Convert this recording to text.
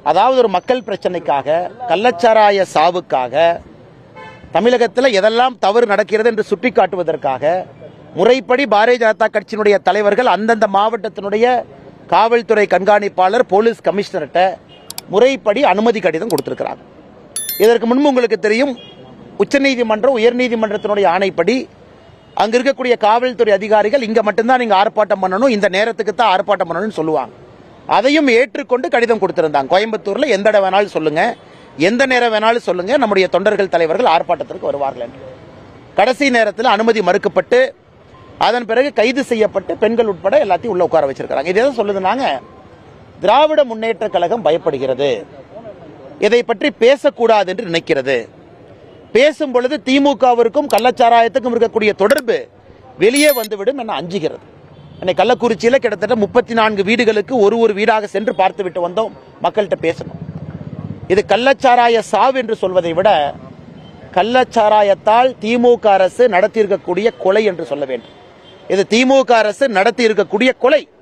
அதாவது ஒரு மக்கள் பிரச்சனைக்காக கள்ளச்சாராய சாவுக்காக தமிழகத்தில் எதெல்லாம் தவறு நடக்கிறது என்று சுட்டிக்காட்டுவதற்காக முறைப்படி பாரதிய ஜனதா கட்சியினுடைய தலைவர்கள் அந்தந்த மாவட்டத்தினுடைய காவல்துறை கண்காணிப்பாளர் போலீஸ் கமிஷனர்கிட்ட முறைப்படி அனுமதி கடிதம் கொடுத்திருக்கிறாங்க இதற்கு முன்பு உங்களுக்கு தெரியும் உச்சநீதிமன்றம் உயர்நீதிமன்றத்தினுடைய ஆணைப்படி அங்க இருக்கக்கூடிய காவல்துறை அதிகாரிகள் இங்க மட்டும்தான் நீங்க ஆர்ப்பாட்டம் பண்ணணும் இந்த நேரத்துக்கு தான் ஆர்ப்பாட்டம் பண்ணணும்னு சொல்லுவாங்க அதையும் ஏற்றுக்கொண்டு கடிதம் கொடுத்திருந்தாங்க கோயம்புத்தூர்ல எந்த இடம் வேணாலும் சொல்லுங்க எந்த நேரம் வேணாலும் சொல்லுங்க நம்முடைய தொண்டர்கள் தலைவர்கள் ஆர்ப்பாட்டத்திற்கு வருவார்கள் என்று கடைசி நேரத்தில் அனுமதி மறுக்கப்பட்டு அதன் பிறகு கைது செய்யப்பட்டு பெண்கள் உட்பட எல்லாத்தையும் உள்ள உட்கார வச்சிருக்காங்க இது எதை சொல்லுதுனாங்க திராவிட முன்னேற்ற கழகம் பயப்படுகிறது இதை பற்றி பேசக்கூடாது என்று நினைக்கிறது பேசும் பொழுது திமுகவிற்கும் கள்ளச்சாராயத்துக்கும் இருக்கக்கூடிய தொடர்பு வெளியே வந்துவிடும் என அஞ்சுகிறது அன்னைக்கு கள்ளக்குறிச்சியில கிட்டத்தட்ட முப்பத்தி நான்கு வீடுகளுக்கு ஒரு ஒரு வீடாக சென்று பார்த்து விட்டு வந்தோம் மக்கள்கிட்ட பேசணும் இது கள்ளச்சாராய சாவு என்று சொல்வதை விட கள்ளச்சாராயத்தால் திமுக அரசு நடத்தியிருக்கக்கூடிய கொலை என்று சொல்ல வேண்டும் இது திமுக அரசு நடத்தி இருக்கக்கூடிய கொலை